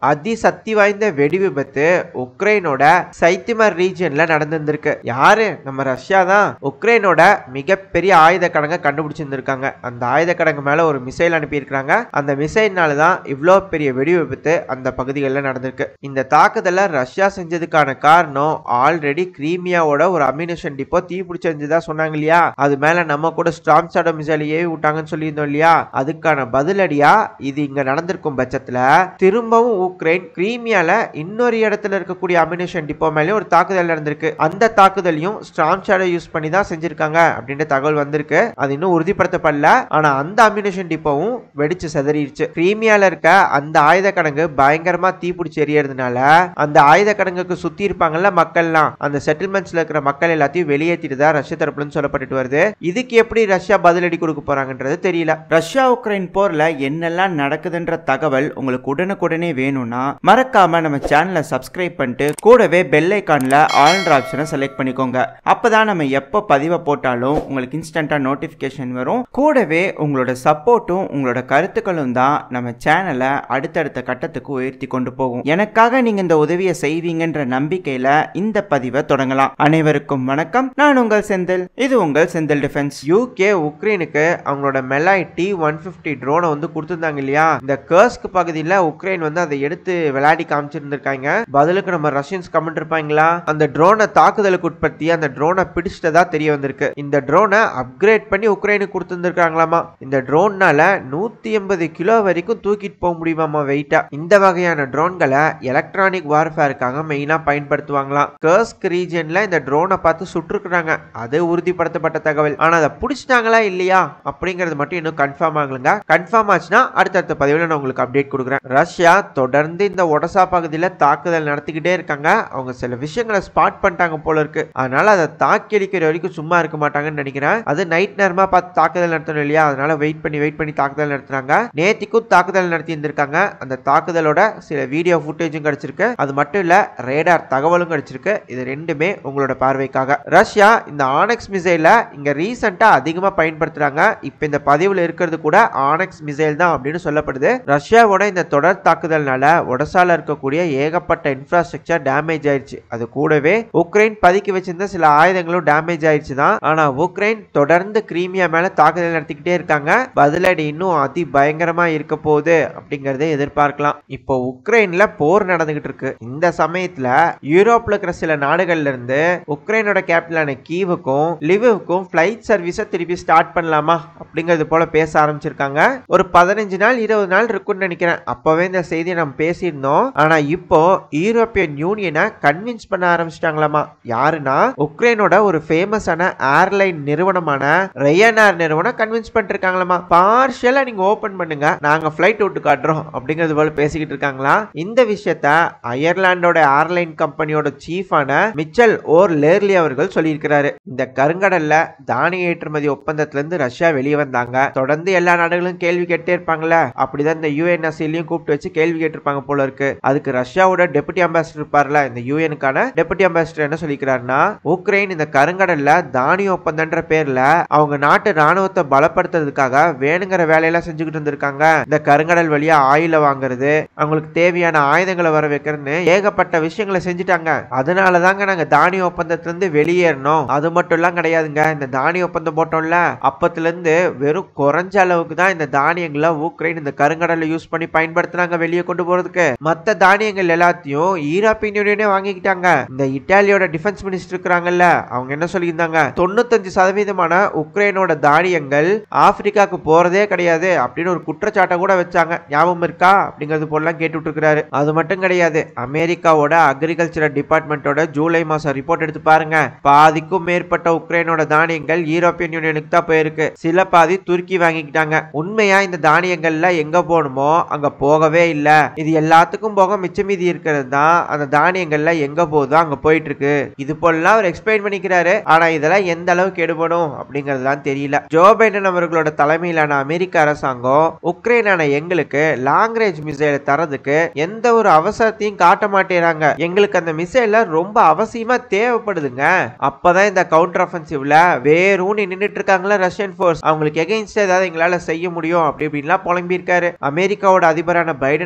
அதி சக்தி வாய்ந்த வெடி விபத்து உக்ரைனோட சைத்திமர் ரீஜியன்ல நடந்திருந்திருக்கு யாரு நம்ம ரஷ்யா தான் உக்ரைனோட மிகப்பெரிய ஆயுத கடங்க கண்டுபிடிச்சிருந்திருக்காங்க அந்த ஆயுத கடங்கு மேல ஒரு மிசைல் அனுப்பியிருக்காங்க அந்த மிசைல்னால தான் இவ்வளோ பெரிய வெடி விபத்து அந்த பகுதிகளில் நடந்திருக்கு இந்த தாக்குதலை ரஷ்யா செஞ்சதுக்கான காரணம் ஆல்ரெடி கிரீமியாவோட ஒரு அம்யூனிஷன் டிப்போ தீ பிடிச்சிருந்ததா சொன்னாங்க இல்லையா அது மேல நம்ம கூட ஸ்டாம் ஷாடோ மிசைல் ஏவி விட்டாங்கன்னு சொல்லியிருந்தோம் இல்லையா அதுக்கான பதிலடியா இது இங்க நடந்திருக்கும் பட்சத்துல திரும்பவும் உக்ரைன் கிரீமியால இன்னொரு இடத்துல இருக்கக்கூடிய அம்யூனிஷன் டிப்போ மேலேயும் ஒரு தாக்குதல் நடந்திருக்கு அந்த தாக்குதலையும் ஸ்டாம் ஷாடோ யூஸ் பண்ணி தான் செஞ்சிருக்காங்க அப்படின்ற தகவல் வந்திருக்கு அது இன்னும் உறுதிப்படுத்தப்படல ஆனா அந்த அம்யூனிஷன் டிப்போவும் வெடிச்சு செதறிடுச்சு கிரீமியால இருக்க அந்த ஆயுத கடங்கு பயங்கரமா தீப்பிடிச்சு எரியறதுனால அந்த ஆயுத கடங்குக்கு சுத்தி இருப்பாங்கல்ல மக்கள்லாம் அந்த செட்டில்மெண்ட்ஸ்ல இருக்கிற மக்கள் எல்லாத்தையும் வெளியேற்றிட்டு தான் ரஷ்ய தரப்புல இருந்து சொல்லப்பட்டுட்டு வருது இதுக்கு எப்படி ரஷ்யா பதிலடி கொடுக்க போறாங்கன்றது தெரியல ரஷ்யா உக்ரைன் போர்ல என்னெல்லாம் நடக்குதுன்ற தகவல் உங்களுக்கு உடனுக்குடனே வேணும்னா மறக்காம நம்ம சேனலை சப்ஸ்கிரைப் பண்ணிட்டு கூடவே பெல் ஐக்கான்ல ஆல்ன்ற ஆப்ஷனை செலக்ட் பண்ணிக்கோங்க அப்பதான் நம்ம எப்போ பதிவை போட்டாலும் உங்களுக்கு இன்ஸ்டன்டா நோட்டிபிகேஷன் வரும் கூடவே உங்களோட சப்போர்ட்டும் உங்களோட கருத்துக்களும் தான் நம்ம சேனலை அடுத்தடுத்த கட்டத்துக்கு உயர்த்தி கொண்டு போகும் எனக்காக நீங்க இந்த உதவியை செய்வீங்கன்ற நம்பிக்கையில இந்த பதிவை தொடங்கலாம் அனைவருக்கும் வணக்கம் நான் உங்கள் செந்தில் இது உங்கள் செந்தில் டிஃபென்ஸ் யூகே உக்ரைனுக்கு அவங்களோட மெலாய் டி ஒன் பிப்டி ட்ரோனை வந்து கொடுத்துருந்தாங்க இல்லையா இந்த கர்ஸ்க் பகுதியில் உக்ரைன் வந்து அதை எடுத்து விளையாடி காமிச்சிருந்திருக்காங்க பதிலுக்கு நம்ம ரஷ்யன்ஸ் கமெண்ட் இருப்பாங்களா அந்த ட்ரோனை தாக்குதலுக்கு உட்படுத்தி அந்த ட்ரோனை பிடிச்சிட்டதா தெரிய வந்திருக்கு இந்த ட்ரோனை அப்கிரேட் பண்ணி உக்ரைனுக்கு கொடுத்துருந்துருக்காங்களாமா இந்த ட்ரோன்னால நூத்தி எண்பது கிலோ வரைக்கும் தூக்கிட்டு போக முடியுமாமா வெயிட்டா இந்த வகையான ட்ரோன்களை எலக்ட்ரானிக் வார்ஃபேருக்காக மெயினா பயன்படுத்துவாங்களாம் கர்ஸ்க் ரீஜன்ல இந்த ட்ரோனை பார்த்து சுட்டுருக்குறாங்க அது உறுதிப்படுத்தப்பட்ட தகவல் ஆனா அதை பிடிச்சிட்டாங்களா இல்லையா அப்படிங்கிறது மட்டும் இன்னும் கன்ஃபார்ம் ஆகலங்க கன்ஃபார்ம் ஆச்சுன்னா அடுத்தடுத்த பதிவில் நான் உங்களுக்கு அப்டேட் கொடுக்குறேன் ரஷ்யா தொடர்ந்து இந்த ஒடசா பகுதியில் தாக்குதல் நடத்திக்கிட்டே இருக்காங்க அவங்க சில விஷயங்களை ஸ்பாட் பண்ணிட்டாங்க போல இருக்கு அதனால அதை தாக்கி அடிக்கிற வரைக்கும் சும்மா இருக்க மாட்டாங்கன்னு நினைக்கிறேன் அது நைட் நேரமா பார்த்து தாக்குதல் நடத்தணும் இல்லையா அதனால வெயிட் பண்ணி வெயிட் பண்ணி தாக்குதல் நடத்துறாங்க நேத்திக்கும் தாக்குதல் நடத்தி இருந்திருக்காங்க அந்த தாக்குதலோட சில வீடியோ ஃபுட்டேஜும் கிடைச்சிருக்கு அது மட்டும் இல்ல ரேடார் தகவலும் கிடைச்சிருக்கு இது ரெண்டுமே உங்களோட பார்வைக்காக ரஷ்யா இந்த ஆனெக்ஸ் மிசைல இங்க ரீசெண்டா அதிகமா பயன்படுத்துறாங்க இப்ப இந்த பதிவுல இருக்கிறது கூட ஆனெக்ஸ் மிசைல் தான் அப்படின்னு சொல்லப்படுது ரஷ்யாவோட இந்த தொடர் தாக்குதல்னால ஒடசால இருக்கக்கூடிய ஏகப்பட்ட இன்ஃப்ராஸ்ட்ரக்சர் டேமேஜ் ஆயிடுச்சு அது கூடவே உக்ரைன் பதுக்கி வச்சிருந்த சில ஆயுதங்களும் டேமேஜ் ஆயிடுச்சு தான் ஆனா உக்ரைன் தொடர்ந்து கிரீமியா மேல தாக்குதல் நடத்திக்கிட்டே இருக்காங்க பதிலடி இன்னும் அதி பயங்கரமா இருக்க போகுது அப்படிங்கறதை எதிர்பார்க்கலாம் இப்போ உக்ரைன்ல போர் நடந்துகிட்டு இருக்கு இந்த சமயத்துல யூரோப்ல இருக்கிற சில நாடுகள்ல இருந்து உக்ரைனோட கேபிட்டலான கீவுக்கும் லிவுக்கும் ஃபிளைட் சர்வீஸை திருப்பி ஸ்டார்ட் பண்ணலாமா அப்படிங்கிறது போல பேச ஆரம்பிச்சிருக்காங்க ஒரு பதினஞ்சு நாள் இருபது நாள் இருக்கும்னு நினைக்கிறேன் அப்பவே இந்த செய்தியை நம்ம பேசியிருந்தோம் ஆனா இப்போ யூரோப்பியன் யூனியனை கன்வின்ஸ் பண்ண ஆரம்பிச்சிட்டாங்களாமா யாருன்னா உக்ரைனோட ஒரு ஃபேமஸான ஏர்லைன் நிறுவனமான ரயனார் நிறுவனம் கன்வின்ஸ் பண்ணிட்டு இருக்காங்களாமா பார்ஷியலா நீங்க ஓபன் பண்ணுங்க நாங்க ஃபிளைட் விட்டு காட்டுறோம் அப்படிங்கிறது போல பேசிக்கிட்டு இருக்காங்களா இந்த விஷயத்த அயர்லாண்டோட ஏர்லைன் கம்பெனியோட சீஃபான மிச்சல் ஓர் லேர்லி அவர்கள் சொல்லியிருக்கிறாரு இந்த கருங்கடல்ல தானிய ஏற்றுமதி ஒப்பந்தத்துல இருந்து ரஷ்யா வெளியே வந்தாங்க தொடர்ந்து எல்லா நாடுகளும் கேள்வி கேட்டே இருப்பாங்கல்ல அப்படிதான் இந்த யூஎன்எஸ்சிலையும் கூப்பிட்டு வச்சு கேள்வி கேட்டிருப்பாங்க போல இருக்கு அதுக்கு ரஷ்யாவோட டெபுட்டி அம்பாசிடர் இருப்பார்ல இந்த யூஎனுக்கான டெபுட்டி அம்பாசிடர் என்ன சொல்லிக்கிறாருன்னா உக்ரைன் இந்த கருங்கடல்ல தானிய ஒப்பந்தன்ற பேர்ல அவங்க நாட்டு ராணுவத்தை பலப்படுத்துறதுக்காக வேணுங்கிற வேலையெல்லாம் செஞ்சுக்கிட்டு இருந்திருக்காங்க இந்த கருங்கடல் வழியா ஆயுள வாங்குறது அவங்களுக்கு தேவையான ஆயுதங்களை வர வைக்கிறதுன்னு ஏகப்பட்ட விஷயங்களை செஞ்சுட்டாங்க அதனால தாங்க நாங்க தானிய ஒப்பந்தத்துல இருந்து வெளியேறணும் அது மட்டும் எல்லாம் கிடையாதுங்க இந்த தானிய ஒப்பந்தம் போட்டோம்ல அப்பத்துல இருந்து வெறும் குறைஞ்ச அளவுக்கு தான் இந்த தானியங்களை உக்ரைன் இந்த கருங்கடலை யூஸ் பண்ணி பயன்படுத்தினாங்க வெளியே கொண்டு போறதுக்கு மத்த தானியங்கள் எல்லாத்தையும் யூரோப்பியன் யூனியனே வாங்கிக்கிட்டாங்க இந்த இட்டாலியோட டிஃபென்ஸ் மினிஸ்டர் இருக்கிறாங்கல்ல அவங்க என்ன சொல்லியிருந்தாங்க தொண்ணூத்தஞ்சு சதவீதமான உக்ரைனோட தானியங்கள் ஆப்பிரிக்காவுக்கு போறதே கிடையாது அப்படின்னு ஒரு குற்றச்சாட்டை கூட வச்சாங்க ஞாபகம் இருக்கா அப்படிங்கிறது போலாம் கேட்டுட்டு இருக்கிறாரு அது மட்டும் கிடையாது அமெரிக்காவோட அக்ரிகல்ச்சரல் டிபார்ட்மெண்ட்டோட ஜூலை மாசம் ரிப்போர்ட் எடுத்து பாருங்க பாதிக்கும் மேற்பட்ட உக்ரைனோட தானியங்கள் யூரோப்பியன் யூனியனுக்கு தான் போயிருக்கு சில பாதி துருக்கி வாங்கிக்கிட்டாங்க உண்மையா இந்த தானியங்கள்ல எங்க போகணுமோ அங்க போகவே இல்ல இது எல்லாத்துக்கும் போக மிச்சம் மீதி இருக்கிறது தான் அந்த தானியங்கள்ல எங்க போகுதோ அங்க போயிட்டு இருக்கு இது போலாம் அவர் எக்ஸ்பிளைன் பண்ணிக்கிறாரு ஆனா இதெல்லாம் எந்த அளவுக்கு எடுபடும் அப்படிங்கறதுலாம் தெரியல ஜோ பைடன் அவர்களோட தலைமையிலான அமெரிக்க அரசாங்கம் உக்ரைனான எங்களுக்கு லாங் ரேஞ்ச் மிசைலை தரதுக்கு எந்த ஒரு அவசரத்தையும் காட்ட மாட்டேறாங்க எங்களுக்கு அந்த மிசைல ரொம்ப அவசியமா தேவைப்படுதுங்க அப்பதான் இந்த கவுண்டர் அஃபென்சிவ்ல வேரூனி நின்னுட்டு இருக்காங்களா ரஷ்யன் ஃபோர்ஸ் அவங்களுக்கு எகெயின்ஸ்ட் ஏதாவது எங்களால செய்ய முடியும் அப்படி இப்படின்லாம் புலம்பியிருக்காரு அமெரிக்காவோட அதிபரான பைடன் அவர்களும்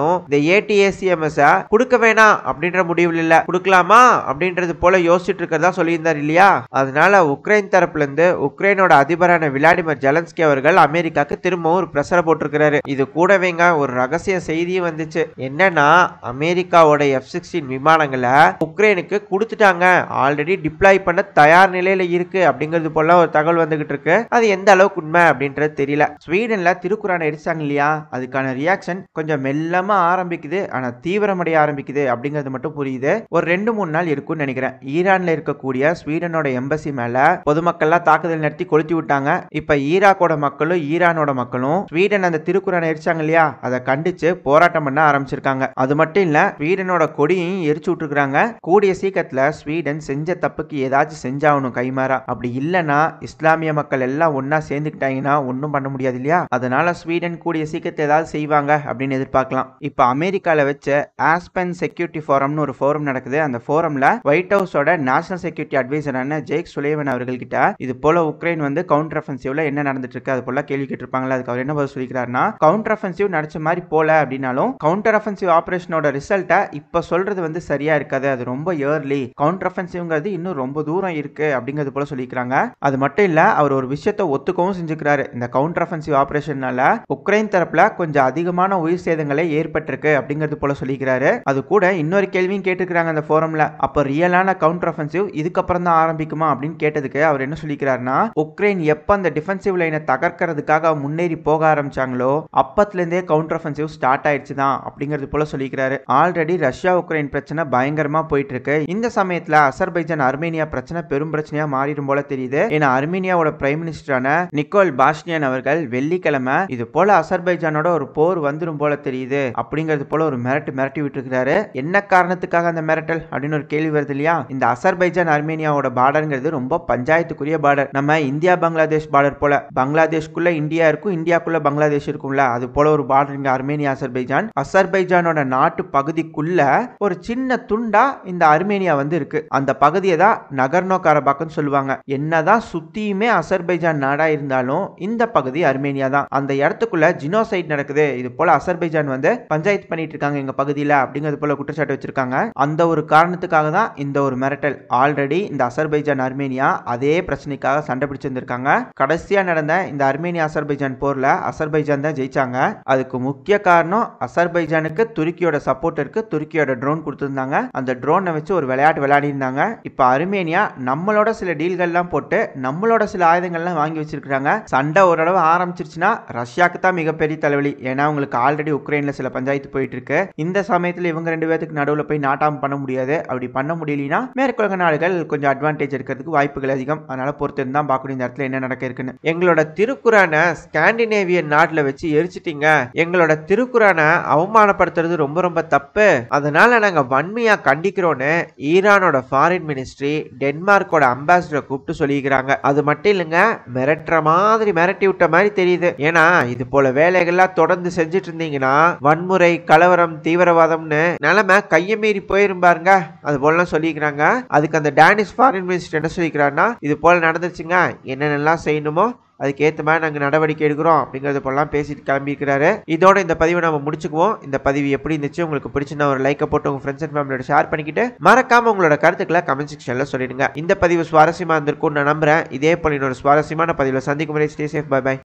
இருந்தாலும் இந்த ஏடிஏசிஎம்எஸ் கொடுக்க வேணாம் அப்படின்ற முடிவில் இல்ல கொடுக்கலாமா அப்படின்றது போல யோசிச்சுட்டு இருக்கிறதா சொல்லியிருந்தார் இல்லையா அதனால உக்ரைன் தரப்புல இருந்து உக்ரைனோட அதிபரான விளாடிமிர் ஜெலன்ஸ்கி அவர்கள் அமெரிக்காக்கு திரும்பவும் ஒரு பிரஷரை போட்டிருக்கிறாரு இது கூடவேங்க ஒரு ரகசிய செய்தியும் வந்துச்சு என்னன்னா அமெரிக்காவோட எஃப் சிக்ஸ்டீன் விமானங்களை உக்ரைனுக்கு கொடுத்துட்டாங்க ஆல்ரெடி டிப்ளாய் பண்ண தயார் நிலையில இருக்கு அப்படிங்கிறது போல ஒரு தகவல் வந்துகிட்டு இருக்கு அது எந்த அளவுக்கு உண்மை அப்படின்றது தெரியல ஸ்வீடன்ல திருக்குறானை எரிச்சாங்க இல்லையா அதுக்கான ரியாக்ஷன் கொஞ்சம் மெல்லமா ஆரம்பிக்குது ஆனா தீவிரமடைய ஆரம்பிக்குது அப்படிங்கிறது மட்டும் புரியுது ஒரு ரெண்டு மூணு நாள் இருக்கும்னு நினைக்கிறேன் ஈரான்ல இருக்கக்கூடிய ஸ்வீடனோட எம்பசி மேல பொதுமக்கள்லாம் தாக்குதல் நடத்தி கொளுத்தி விட்டாங்க இப்ப ஈராக்கோட மக்களும் ஈரானோட மக்களும் ஸ்வீடன் அந்த திருக்குறானை எரிச்சாங்க இல்லையா அதை கண்டிச்சு போராட்டம் பண்ண ஆரம்பிச்சிருக்காங்க அது மட்டும் இல்ல ஸ்வீடனோட கொடியையும் எரிச்சு விட்டுருக்காங்க கூடிய சீக்கிரத்துல ஸ்வீடன் செஞ்ச தப்புக்கு ஏதாச்சும் செஞ்சாகணும் கைமாறா அப்படி இல்லைன்னா இஸ்லாமிய மக்கள் எல்லாம் ஒன்னா சேர்ந்துக்கிட்டாங்கன்னா ஒன்றும் பண்ண முடியாது இல்லையா அதனால ஸ்வீடன் கூடிய சீக்கிரத்தை ஏதாவது செய்வாங்க அப்படின்னு எதிர்பார்க்கலாம் இப்போ அமெரிக்கால வச்ச ஆஸ்பென் செக்யூரிட்டி ஃபோரம்னு ஒரு ஃபோரம் நடக்குது அந்த ஃபோரம்ல ஒயிட் ஹவுஸோட நேஷனல் செக்யூரிட்டி அட்வைசரான ஜெய்க் சுலேவன் அவர்கள் கிட்ட இது போல உக்ரைன் வந்து கவுண்டர் அஃபென்சிவ்ல என்ன நடந்துட்டு இருக்கு அது போல கேள்வி கேட்டிருப்பாங்களா அதுக்கு அவர் என்ன பதில் சொல்லிக்கிறாருன்னா கவுண்டர் அஃபென்சிவ் நடிச்ச மாதிரி போல அப்படின்னாலும் கவுண்டர் அஃபென்சிவ் ஆபரேஷனோட ரிசல்ட்டை இப்போ சொல்றது வந்து சரியா இருக்காது அது ரொம்ப இயர்லி கவுண்டர் அஃபென்சிவ்ங்கிறது இன்னும் ரொம்ப தூரம் இருக்கு அப்படிங்கிறது போல சொல்லிக்கிறாங்க அது மட்டும் இல்ல அவர் ஒரு விஷயத்தை ஒத்துக்கவும் செஞ்சுக்கிறாரு இந்த கவுண்டர் அஃபென்சிவ் ஆபரேஷனால உக்ரைன் தரப்புல கொஞ்சம் அதிகமான உயிர் சேதங்களே ஏற்பட்டிருக்கு அப்படிங்கிறது போல சொல்லிக்கிறாரு அது கூட இன்னொரு கேள்வியும் கேட்டுக்கிறாங்க அந்த ஃபோரம்ல அப்ப ரியலான கவுண்டர் அஃபென்சிவ் இதுக்கப்புறம் தான் ஆரம்பிக்குமா அப்படின்னு கேட்டதுக்கு அவர் என்ன சொல்லிக்கிறாருன்னா உக்ரைன் எப்ப அந்த டிஃபென்சிவ் லைனை தகர்க்கிறதுக்காக முன்னேறி போக ஆரம்பிச்சாங்களோ அப்பத்துல இருந்தே கவுண்டர் அஃபென்சிவ் ஸ்டார்ட் ஆயிடுச்சு தான் அப்படிங்கிறது போல சொல்லிக்கிறாரு ஆல்ரெடி ரஷ்யா உக்ரைன் பிரச்சனை பயங்கரமா போயிட்டு இருக்கு இந்த சமயத்துல அசர்பைஜான் அர்மேனியா பிரச்சனை பெரும் பிரச்சனையா மாறிடும் போல தெரியுது ஏன்னா அர்மேனியாவோட பிரைம் மினிஸ்டரான நிக்கோல் பாஷ்னியன் அவர்கள் வெள்ளிக்கிழமை இது போல அசர்பைஜானோட ஒரு போர் வந்துடும் போல தெரியுது அப்படிங்கிறது போல ஒரு மிரட்டு மிரட்டி விட்டுருக்காரு என்ன காரணத்துக்காக அந்த மிரட்டல் அப்படின்னு ஒரு கேள்வி வருது இல்லையா இந்த அசர்பைஜான் அர்மேனியாவோட பார்டருங்கிறது ரொம்ப பஞ்சாயத்துக்குரிய பார்டர் நம்ம இந்தியா பங்களாதேஷ் பார்டர் போல பங்களாதேஷ்குள்ள இந்தியா இருக்கும் இந்தியாக்குள்ள பங்களாதேஷ் இருக்கும்ல அது போல ஒரு பார்டர் இங்க அர்மேனியா அசர்பைஜான் அசர்பைஜானோட நாட்டு பகுதிக்குள்ள ஒரு சின்ன துண்டா இந்த அர்மேனியா வந்து இருக்கு அந்த பகுதியை தான் நகர்னோ காரபாக்குன்னு சொல்லுவாங்க என்னதான் சுத்தியுமே அசர்பைஜான் நாடா இருந்தாலும் இந்த பகுதி அர்மேனியா தான் அந்த இடத்துக்குள்ள ஜினோசைட் நடக்குது இது போல அசர்பைஜான் வந்து பஞ்சாயத்து பண்ணிட்டு இருக்காங்க எங்க பகுதியில அப்படிங்கிறது போல குற்றச்சாட்டு வச்சிருக்காங்க அந்த ஒரு காரணத்துக்காக தான் இந்த ஒரு மிரட்டல் ஆல்ரெடி இந்த அசர்பைஜான் அர்மேனியா அதே பிரச்சனைக்காக சண்டை பிடிச்சிருந்திருக்காங்க கடைசியா நடந்த இந்த அர்மேனியா அசர்பைஜான் போர்ல அசர்பைஜான் தான் ஜெயிச்சாங்க அதுக்கு முக்கிய காரணம் அசர்பைஜானுக்கு துருக்கியோட சப்போர்ட் இருக்கு துருக்கியோட ட்ரோன் கொடுத்திருந்தாங்க அந்த ட்ரோனை வச்சு ஒரு விளையாட்டு விளையாடி இருந்தாங்க இப்போ அர்மேனியா நம்மளோட சில டீல்கள்லாம் போட்டு நம்மளோட சில ஆயுதங்கள்லாம் வாங்கி வச்சிருக்காங்க சண்டை ஓரளவு ஆரம்பிச்சிருச்சுன்னா ரஷ்யாவுக்கு தான் மிகப்பெரிய தலைவலி ஏன்னா உங்களுக்கு ஆல்ரெடி உக்ரைன்ல சில பஞ்சாயத்து போயிட்டு இருக்கு இந்த சமயத்தில் இவங்க ரெண்டு பேத்துக்கு நடுவில் போய் நாட்டாம பண்ண முடியாது அப்படி பண்ண முடியலனா மேற்குலக நாடுகள் கொஞ்சம் அட்வான்டேஜ் இருக்கிறதுக்கு வாய்ப்புகள் அதிகம் அதனால பொறுத்து தான் பார்க்கணும் இந்த இடத்துல என்ன நடக்க இருக்குன்னு எங்களோட திருக்குறானை ஸ்காண்டினேவியன் நாட்டில் வச்சு எரிச்சிட்டீங்க எங்களோட திருக்குறானை அவமானப்படுத்துறது ரொம்ப ரொம்ப தப்பு அதனால நாங்க வன்மையா கண்டிக்கிறோன்னு ஈரானோட ஃபாரின் மினிஸ்ட்ரி டென்மார்க்கோட அம்பாசிடரை கூப்பிட்டு சொல்லிக்கிறாங்க அது மட்டும் இல்லைங்க மிரட்டுற மாதிரி மிரட்டி விட்ட மாதிரி தெரியுது ஏன்னா இது போல வேலைகள்லாம் தொடர்ந்து செஞ்சுட்டு இருந்தீங்கன்னா வன்முறை கலவரம் தீவிரவாதம்னு நிலைமை கையை மீறி போயிரும் பாருங்க அது போலலாம் சொல்லிக்கிறாங்க அதுக்கு அந்த டேனிஷ் ஃபாரின் மினிஸ்டர் என்ன சொல்லிக்கிறாருன்னா இது போல நடந்துச்சுங்க என்னென்னலாம் செய்யணுமோ அதுக்கு ஏற்ற மாதிரி நாங்கள் நடவடிக்கை எடுக்கிறோம் அப்படிங்கிறது போலாம் பேசிட்டு கிளம்பியிருக்கிறாரு இதோட இந்த பதிவை நம்ம முடிச்சுக்குவோம் இந்த பதிவு எப்படி இருந்துச்சு உங்களுக்கு பிடிச்சிருந்தா ஒரு லைக்கை போட்டு உங்க ஃப்ரெண்ட்ஸ் அண்ட் ஃபேமிலியோட ஷேர் பண்ணிக்கிட்டு மறக்காம உங்களோட கருத்துக்களை கமெண்ட் செக்ஷன்ல சொல்லிடுங்க இந்த பதிவு சுவாரஸ்யமா இருந்திருக்கும்னு நான் நம்புறேன் இதே போல இன்னொரு சுவாரஸ்யமான பதிவில் சந்திக்கும் வரை ஸ்டே சேஃப் பை பை